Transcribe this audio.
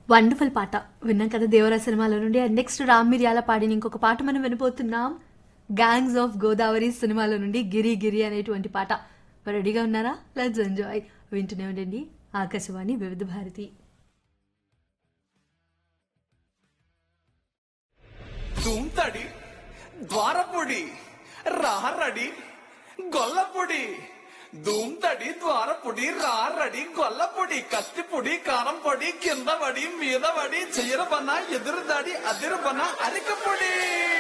wonderful పాట విన్నాం కదా దేవరా సినిమాలో నుండి అండ్ నెక్స్ట్ రామ్ మిర్యాల పాడిన ఇంకొక పాట మనం వినబోతున్నాం గ్యాంగ్స్ ఆఫ్ గోదావరి సినిమాలో నుండి గిరి గిరి అనేటువంటి పాట మరి రెడీగా ఉన్నారా లెట్స్ ఎంజాయ్ వింటూనే ఉండండి ఆకాశవాణి వివిధ భారతి తుంతడి ద్వారపుడి రారడి గొల్లపుడి దుమ్తడి ద్వారపుడి రారడి గొల్లపుడి కత్తిపుడి కారం పొడి కింద పడి మీద పడి చీరబన ఎదురుదడి అదిరుబన అరికపుడి